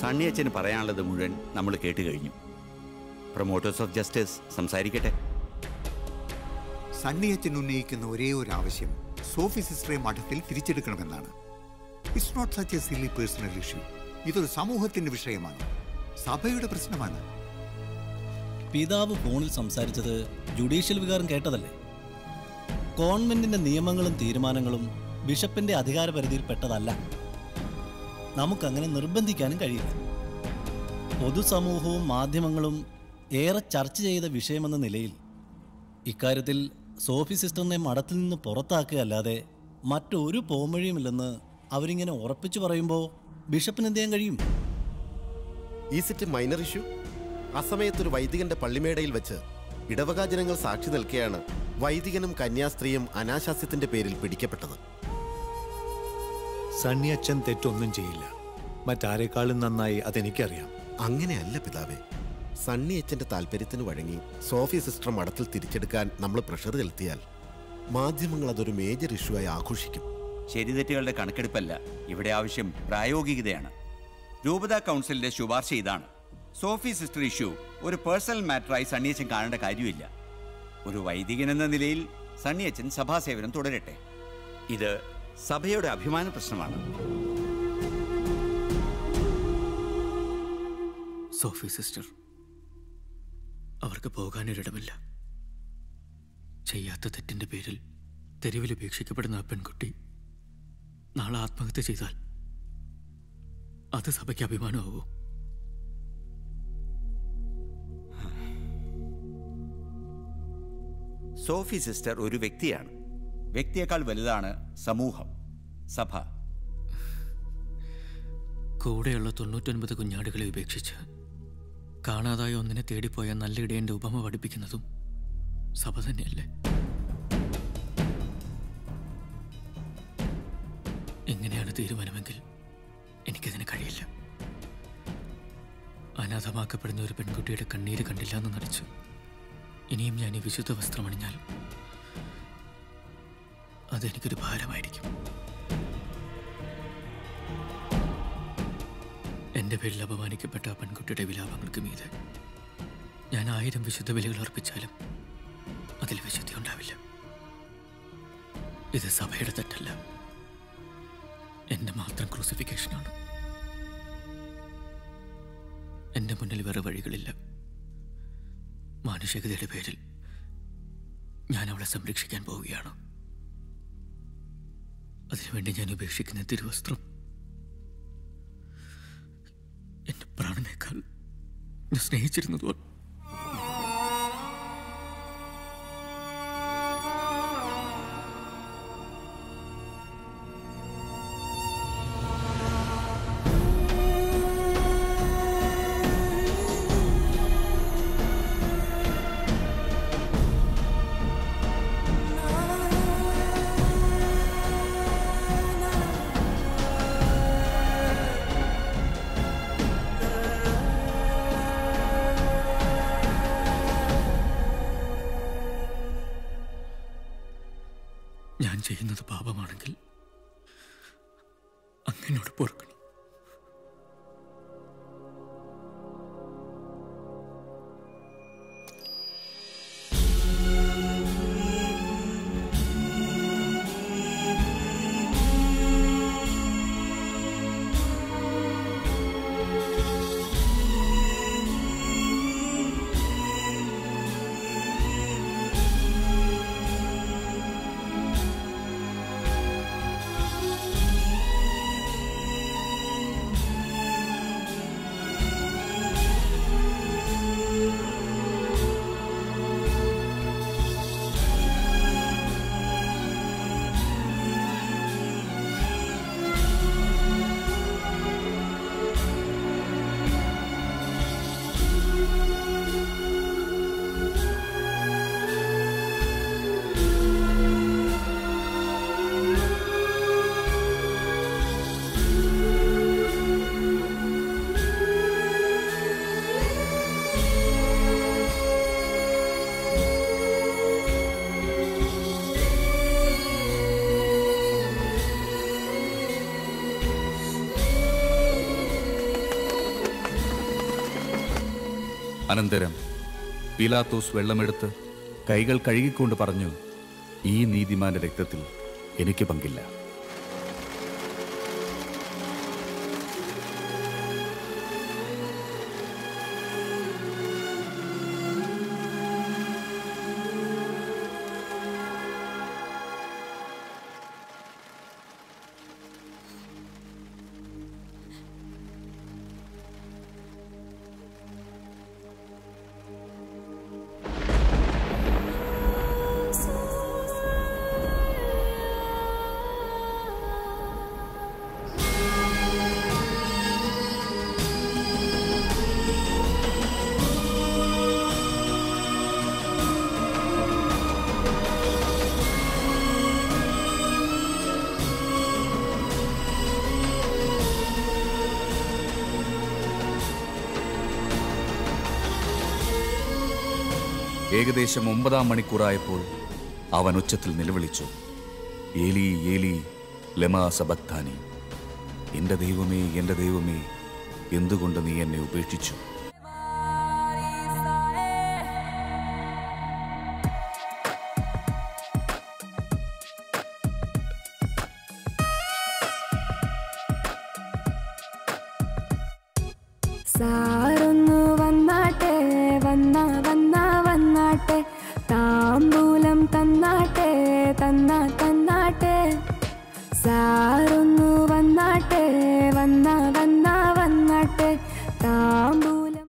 സണ്ണി അച്ഛന് പറയാനുള്ളത് മുഴുവൻ നമ്മൾ കേട്ട് കഴിഞ്ഞു പ്രൊമോട്ടേഴ്സ് ഓഫ് ജസ്റ്റിസ് സംസാരിക്കട്ടെ സണ്ണിയച്ചൻ ഉന്നയിക്കുന്ന ഒരേ ഒരു ആവശ്യം സോഫി സിസ്റ്ററെ മഠത്തിൽ തിരിച്ചെടുക്കണമെന്നാണ് it's not such a silly personal issue ഇതൊരു സമൂഹത്തിന്റെ വിഷയമാണ് സഭയുടെ പ്രശ്നമാണ് പിതാവ് ഫോണിൽ സംസാരിച്ചത് ജുഡീഷ്യൽ വികാരം കേട്ടതല്ലേ കോൺവെന്റിന്റെ നിയമങ്ങളും തീരുമാനങ്ങളും ബിഷപ്പിന്റെ അധികാരപരിധിയിൽപ്പെട്ടതല്ല നമുക്കങ്ങനെ നിർബന്ധിക്കാനും കഴിയില്ല പൊതുസമൂഹവും മാധ്യമങ്ങളും ഏറെ ചർച്ച ചെയ്ത വിഷയമെന്ന നിലയിൽ ഇക്കാര്യത്തിൽ സോഫി സിസ്റ്ററിനെ മഠത്തിൽ നിന്ന് പുറത്താക്കുകയല്ലാതെ മറ്റൊരു പോംവഴിയുമില്ലെന്ന് അവരിങ്ങനെ ഉറപ്പിച്ചു പറയുമ്പോൾ ബിഷപ്പിന് എന്ത് ചെയ്യാൻ കഴിയും ഈസ് ഇറ്റ് മൈനർ ഇഷ്യൂ അസമയത്തൊരു വൈദികന്റെ പള്ളിമേടയിൽ വെച്ച് ഇടവക ജനങ്ങൾ സാക്ഷി നിൽക്കെയാണ് വൈദികനും കന്യാസ്ത്രീയും അനാശാസ്യത്തിന്റെ പേരിൽ പിടിക്കപ്പെട്ടത് സണ്ണി അച്ഛൻ തെറ്റൊന്നും ചെയ്യില്ല മറ്റാരെക്കാളും നന്നായി അതെനിക്കറിയാം അങ്ങനെയല്ല പിതാവേ സണ്ണി അച്ഛന്റെ താല്പര്യത്തിന് വഴങ്ങി സോഫി സിസ്റ്റർ മഠത്തിൽ തിരിച്ചെടുക്കാൻ നമ്മൾ പ്രഷർ ചെലുത്തിയാൽ മാധ്യമങ്ങൾ അതൊരു മേജർ ഇഷ്യൂ ആയി ആഘോഷിക്കും ശരിതെറ്റുകളുടെ കണക്കെടുപ്പല്ല ഇവിടെ ആവശ്യം പ്രായോഗികതയാണ് രൂപതാ കൗൺസിലിന്റെ ശുപാർശ ഇതാണ് സോഫി സിസ്റ്റർ ഇഷ്യൂ ഒരു പേഴ്സണൽ മാറ്ററായി സണ്ണിയച്ചൻ കാണേണ്ട കാര്യമില്ല ഒരു വൈദികൻ എന്ന നിലയിൽ സണ്ണിയച്ചൻ സഭാസേവനം തുടരട്ടെ ഇത് സഭയുടെ അഭിമാന പ്രശ്നമാണ് സോഫി സിസ്റ്റർ അവർക്ക് പോകാനൊരിടമില്ല ചെയ്യാത്ത തെറ്റിന്റെ പേരിൽ തെരുവിൽ ഉപേക്ഷിക്കപ്പെടുന്ന ആ പെൺകുട്ടി നാളെ ആത്മഹത്യ ചെയ്താൽ അത് സഭയ്ക്ക് അഭിമാനമാവൂ സോഫി സിസ്റ്റർ ഒരു വ്യക്തിയാണ് വ്യക്തിയേക്കാൾ വലുതാണ് സമൂഹം സഭ കൂടെയുള്ള തൊണ്ണൂറ്റൊൻപത് കുഞ്ഞാടുകളെ ഉപേക്ഷിച്ച് കാണാതായ ഒന്നിനെ തേടിപ്പോയ നല്ല ഇടയന്റെ ഉപമ പഠിപ്പിക്കുന്നതും സഭ തന്നെയല്ലേ എങ്ങനെയാണ് തീരുമാനമെങ്കിൽ എനിക്കതിന് കഴിയില്ല അനാഥമാക്കപ്പെടുന്ന ഒരു പെൺകുട്ടിയുടെ കണ്ണീര് കണ്ടില്ല എന്ന് നടിച്ചു ഇനിയും ഞാൻ ഈ വിശുദ്ധ വസ്ത്രമണിഞ്ഞാൽ അതെനിക്കൊരു ഭാരമായിരിക്കും എന്റെ പേരിൽ അപമാനിക്കപ്പെട്ട ആ പെൺകുട്ടിയുടെ വിലാപങ്ങൾക്ക് മീതെ ഞാൻ ആയിരം വിശുദ്ധ ബലികൾ അർപ്പിച്ചാലും അതിൽ വിശുദ്ധി ഉണ്ടാവില്ല ഇത് സഭയുടെ തെറ്റല്ല എന്റെ മാത്രം ക്രൂസിഫിക്കേഷനാണ് എന്റെ മുന്നിൽ വേറെ വഴികളില്ല മാനുഷികതയുടെ പേരിൽ ഞാൻ അവളെ സംരക്ഷിക്കാൻ പോവുകയാണ് അതിനുവേണ്ടി ഞാൻ ഉപേക്ഷിക്കുന്ന തിരുവസ്ത്രം എന്റെ പ്രാണനേക്കാൾ ഞാൻ സ്നേഹിച്ചിരുന്നതോ ഞാൻ ചെയ്യുന്നത് പാപമാണെങ്കിൽ അങ്ങനോട് പൊറുക്കണം അനന്തരം പിലാത്തോസ് വെള്ളമെടുത്ത് കൈകൾ കഴുകിക്കൊണ്ട് പറഞ്ഞു ഈ നീതിമാന്റെ രക്തത്തിൽ എനിക്ക് പങ്കില്ല ഏകദേശം ഒമ്പതാം മണിക്കൂറായപ്പോൾ അവൻ ഉച്ചത്തിൽ നിലവിളിച്ചു ഏലി ഏലി ലമാ സബക്താനി എന്റെ ദൈവമേ എന്റെ ദൈവമേ എന്തുകൊണ്ട് നീ എന്നെ ഉപേക്ഷിച്ചു സാറൊന്നു വന്നാട്ടെ വന്ന വന്ന വന്നാട്ടെ താമ്പൂലം തന്നാട്ടെ തന്ന തന്നാട്ടെ സാറു